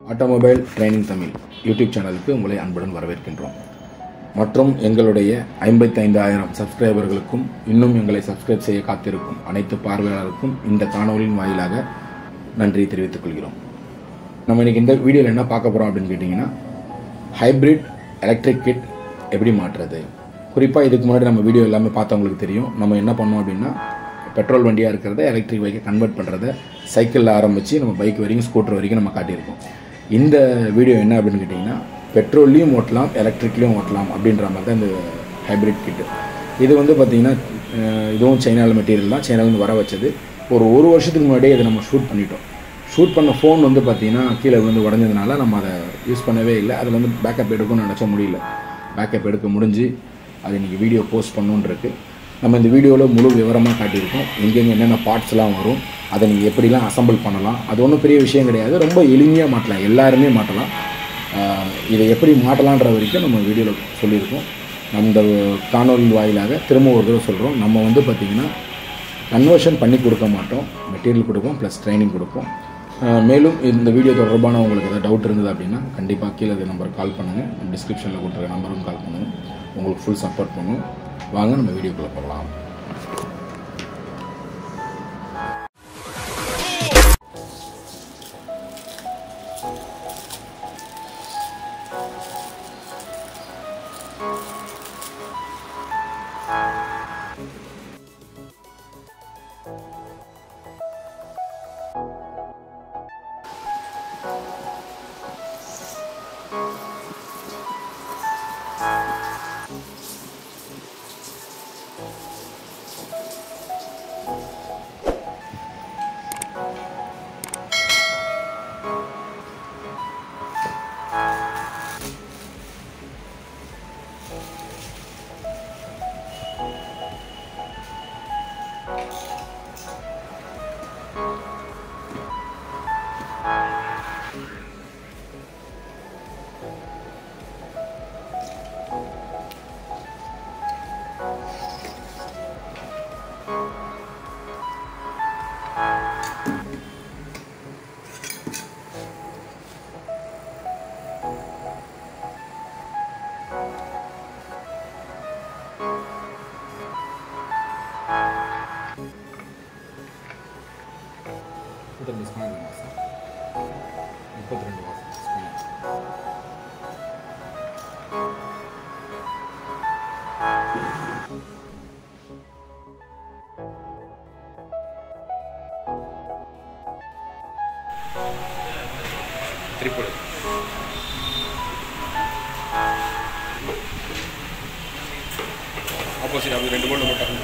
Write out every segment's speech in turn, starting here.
Automobile training Tamil YouTube சேனலுக்கு உங்களை அன்புடன் வரவேற்கின்றோம் மற்றும் எங்களுடைய ஐம்பத்தைந்தாயிரம் சப்ஸ்கிரைபர்களுக்கும் இன்னும் எங்களை சப்ஸ்கிரைப் செய்ய காத்திருக்கும் அனைத்து பார்வையாளருக்கும் இந்த காணொலியின் வாயிலாக நன்றி தெரிவித்துக் கொள்கிறோம் நம்ம இன்னைக்கு இந்த வீடியோவில் என்ன பார்க்க போகிறோம் அப்படின்னு கேட்டிங்கன்னா ஹைப்ரிட் எலக்ட்ரிக் கிட் எப்படி மாற்றுறது குறிப்பாக இதுக்கு முன்னாடி நம்ம வீடியோ எல்லாமே பார்த்தவங்களுக்கு தெரியும் நம்ம என்ன பண்ணோம் அப்படின்னா பெட்ரோல் வண்டியாக இருக்கிறத எலக்ட்ரிக் பைக்கை கன்வெர்ட் பண்ணுறத சைக்கிளில் ஆரம்பித்து நம்ம பைக் வரைக்கும் ஸ்கூட்டர் வரைக்கும் நம்ம காட்டியிருக்கோம் இந்த வீடியோ என்ன அப்படின்னு கேட்டிங்கன்னா பெட்ரோல்லையும் ஓட்டலாம் எலக்ட்ரிக்லையும் ஓட்டலாம் அப்படின்ற மாதிரி தான் இந்த ஹைப்ரிட் கிட்டு இது வந்து பார்த்திங்கன்னா அஹ், இதுவும் சைனாவில் மெட்டீரியல் தான் சைனாலேருந்து வர வச்சது ஒரு ஒரு வருஷத்துக்கு முன்னாடியே இதை நம்ம ஷூட் பண்ணிட்டோம் ஷூட் பண்ண ஃபோன் வந்து பார்த்தீங்கன்னா கீழே விழுந்து உடஞ்சதுனால நம்ம அதை யூஸ் பண்ணவே இல்லை அதில் வந்து பேக்கப் எடுக்கணும்னு நினச்ச முடியல பேக்கப் எடுக்க முடிஞ்சு அது இன்றைக்கி வீடியோ போஸ்ட் பண்ணணுன்னு இருக்கு நம்ம இந்த வீடியோவில் முழு விவரமாக காட்டியிருக்கோம் எங்கெங்கே என்னென்ன பார்ட்ஸ்லாம் வரும் அதை நீங்கள் எப்படிலாம் அசம்பிள் பண்ணலாம் அது ஒன்றும் பெரிய விஷயம் கிடையாது ரொம்ப எளிமையாக மாட்டலாம் எல்லாருமே மாட்டலாம் ஆஹ் இதை எப்படி மாட்டலான்ற வரைக்கும் நம்ம வீடியோவில் சொல்லியிருக்கோம் அந்த காணொலி வாயிலாக திரும்ப ஒரு தடவை சொல்கிறோம் நம்ம வந்து பார்த்திங்கன்னா கன்வர்ஷன் பண்ணி கொடுக்க மாட்டோம் மெட்டீரியல் கொடுப்போம் ப்ளஸ் ட்ரைனிங் கொடுப்போம் அஹ் மேலும் இந்த வீடியோ தொடர்பான உங்களுக்கு ஏதாவது டவுட் இருந்தது அப்படின்னா கண்டிப்பாக கீழே இந்த நம்பருக்கு கால் பண்ணுங்கள் டிஸ்கிரிப்ஷனில் கொடுத்துருக்க நம்பரும் கால் பண்ணுங்கள் உங்களுக்கு ஃபுல் சப்போர்ட் பண்ணும் வாங்க நம்ம வீடியோக்குள்ளே போகலாம் முப்பத்தி ஸ்பேன் மாதம் முப்பத்தி ரெண்டு மாதம் ஸ்பேன் ட்ரிபிள் ஆப்போசிட் அப்படி ரெண்டு போல்டு போட்டாங்க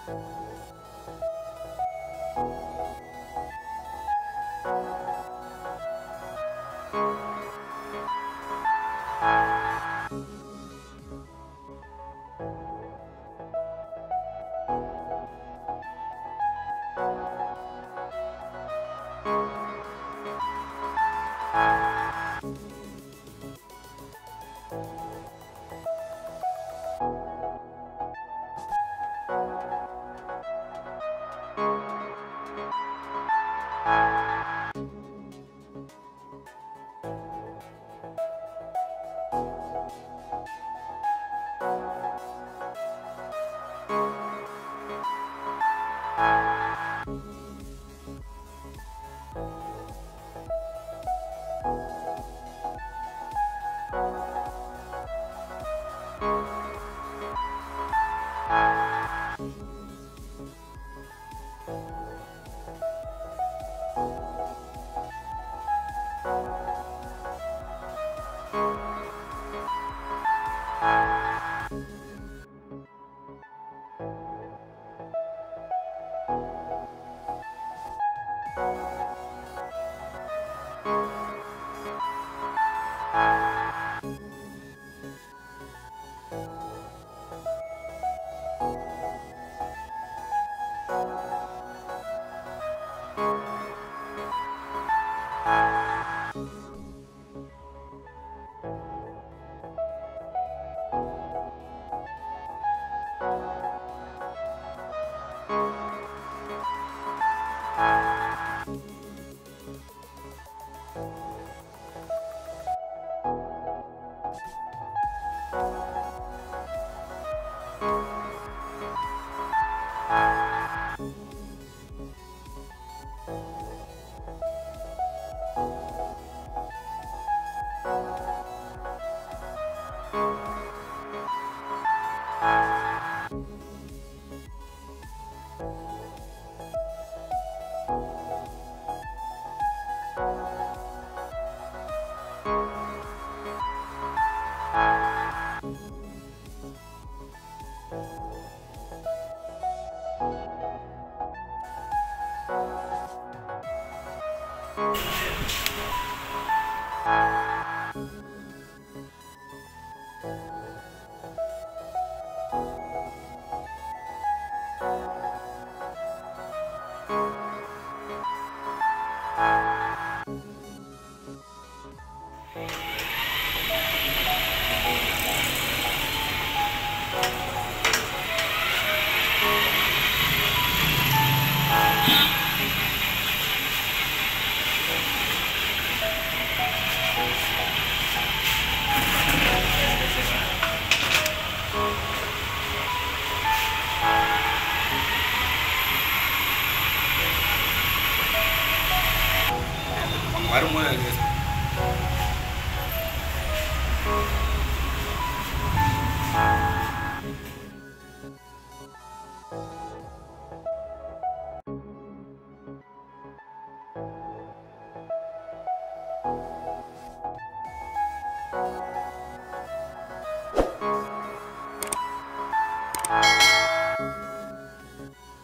வரும்போது அது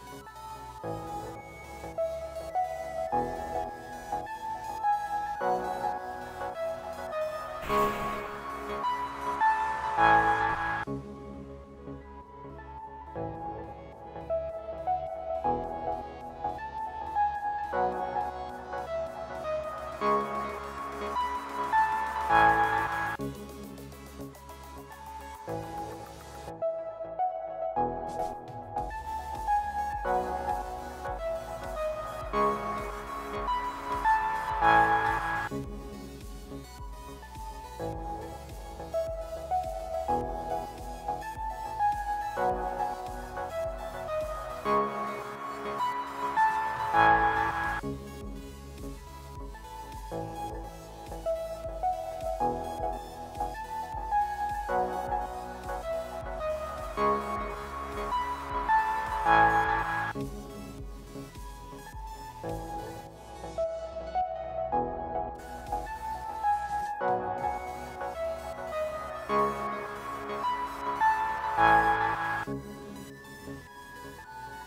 Thank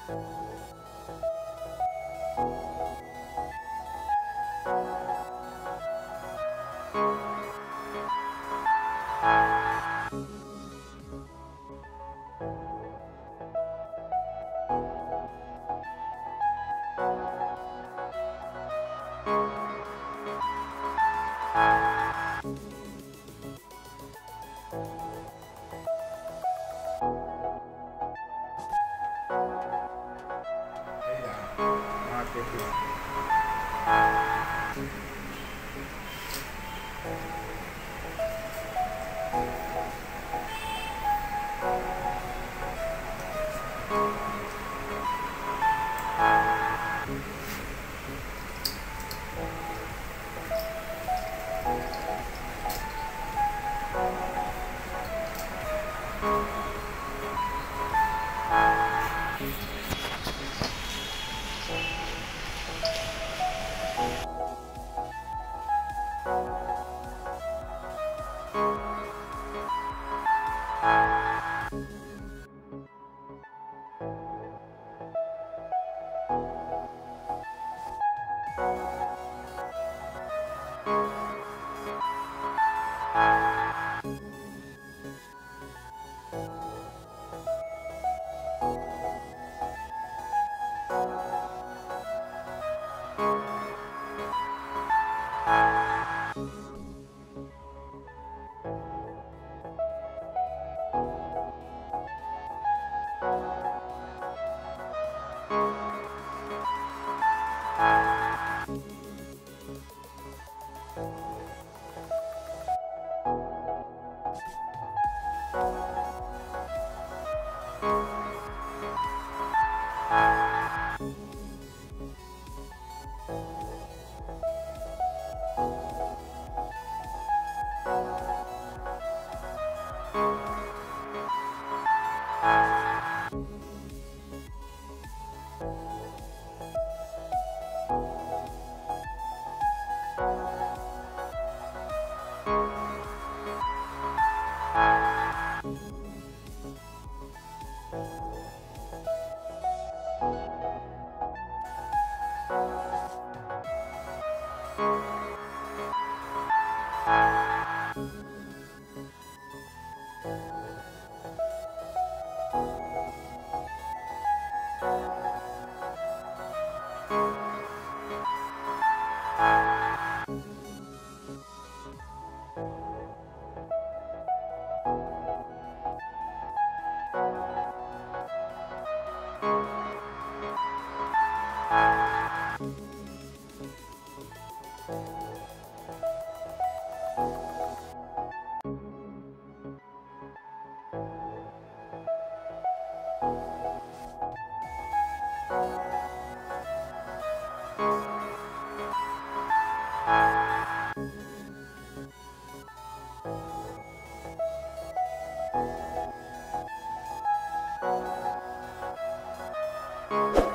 Thank you.